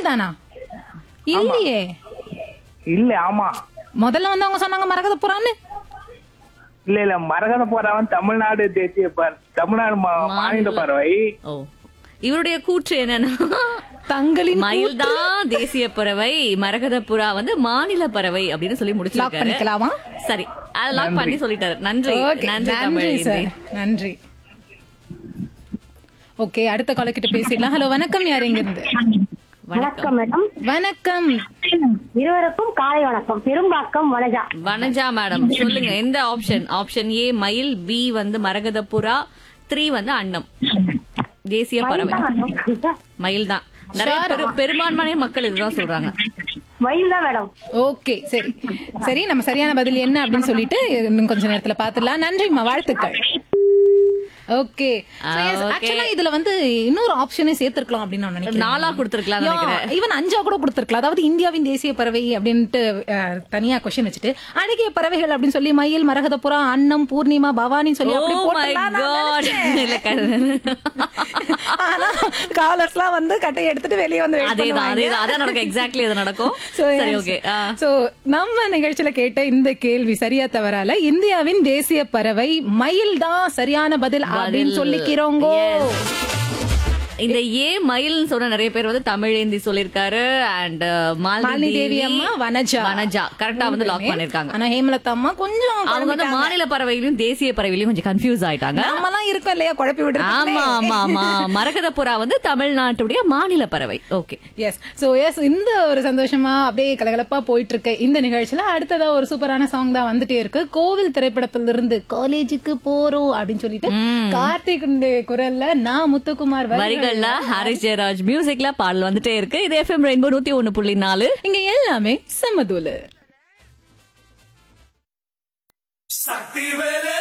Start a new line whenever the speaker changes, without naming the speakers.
மயில் தானா இல்லையே
இல்ல ஆமா
முதல்ல வந்து அவங்க சொன்னாங்க மரகத புறான்னு
இல்ல இல்ல மரகத போறவன் தமிழ்நாடு தேசிய பற- தமிழ்நாடு மா- மாநில பறவை
ஓ இவருடைய கூற்று என்னன்னா
தங்களின்
மயில் தான் தேசிய பறவை மரகத புறா வந்து மாநில பறவை அப்படின்னு சொல்லி
லாக்
முடிச்சிருக்காரு
பண்ணிக்கலாமா
சரி அதெல்லாம் பண்ணி சொல்லிட்டாரு நன்றி
Okay,
நன்றி
நன்றி
தமிழ்
சார் நன்றி ஓகே அடுத்த கால கிட்ட பேசிடலாம் ஹலோ வணக்கம் யார் இங்க இருந்து
வணக்கம்
வணக்கம் மேடம்
வணக்கம்
இருவருக்கும் காலை வணக்கம் பெரும்பாக்கம் வனஜா
வனஜா மேடம் சொல்லுங்க எந்த ஆப்ஷன் ஆப்ஷன் ஏ மயில் பி வந்து மரகத புறா த்ரீ வந்து அன்னம் தேசிய பறவை மயில் தான் நிறைய பெரு பெரும்பான்மையான மக்கள் இதுதான் சொல்றாங்க
மயில் தான் மேடம்
ஓகே சரி சரி நம்ம சரியான பதில் என்ன அப்படின்னு சொல்லிட்டு இன்னும் கொஞ்ச நேரத்துல பாத்துடலாம் நன்றிம்மா வாழ்த்துக்கள் ஓகே ஆக்சுவலா இதுல வந்து இன்னொரு ஆப்ஷனே சேர்த்திருக்கலாம் அப்படின்னு நான் நினைக்கிறேன்
நாலா கொடுத்திருக்கலாம் நினைக்கிறேன்
ஈவன் அஞ்சா கூட கொடுத்திருக்கலாம் அதாவது இந்தியாவின் தேசிய பறவை அப்படின்ட்டு அஹ், தனியா கொஸ்டின் வச்சுட்டு அழகிய பறவைகள் அப்படின்னு சொல்லி மயில் மரகதபுரா அன்னம் பூர்ணிமா பவானின்னு சொல்லி அப்படி
Oh my
போட்டுடலாம் நான்
God.
நினைச்சேன்.
இல்ல, கரு-
ஆனா காலர்ஸ்லாம் வந்து கட்டையை எடுத்துட்டு வெளியே வந்து wait
அதேதான்
பண்ணுவாங்க.
அதேதான் அதான் நடக்கும் எக்ஸாக்ட்லி அது நடக்கும்
So,
சரி
yes.
ஓகே
So, நம்ம நிகழ்ச்சியில கேட்ட இந்த கேள்வி சரியா தவறால இந்தியாவின் தேசிய பறவை மயில் தான் சரியான பதில் அப்படின்னு சொல்லிக்கிறோங்க
இந்த ஏ மயில்னு சொன்ன நிறைய பேர் வந்து தமிழேந்தி சொல்லிருக்காரு அண்ட்
மாலினி தேவி அம்மா வனஜா
வனஜா கரெக்டா வந்து லாக் பண்ணிருக்காங்க
ஆனா ஹேமலதா அம்மா கொஞ்சம்
அவங்க வந்து மாநில பறவையிலும் தேசிய பறவையிலும் கொஞ்சம் கன்ஃபியூஸ் ஆயிட்டாங்க
நம்ம எல்லாம் இருக்கோம் இல்லையா குழப்பி விடுறது
ஆமா ஆமா ஆமா மரகத புறா வந்து தமிழ்நாட்டுடைய மாநில பறவை ஓகே
எஸ் சோ எஸ் இந்த ஒரு சந்தோஷமா அப்படியே கலகலப்பா போயிட்டு இருக்க இந்த நிகழ்ச்சியில அடுத்ததா ஒரு சூப்பரான சாங் தான் வந்துட்டே இருக்கு கோவில் திரைப்படத்துல இருந்து காலேஜுக்கு போறோம் அப்படின்னு சொல்லிட்டு கார்த்திக் குரல்ல நான் முத்துக்குமார் வரிகள்
வரிகள்ல ஹாரிஸ் ஜெயராஜ் மியூசிக்ல பாடல் வந்துட்டே இருக்கு இது எஃப்எம் ரெயின்போ நூத்தி ஒண்ணு புள்ளி நாலு
இங்க எல்லாமே செம்மதூலு
சக்தி வேலை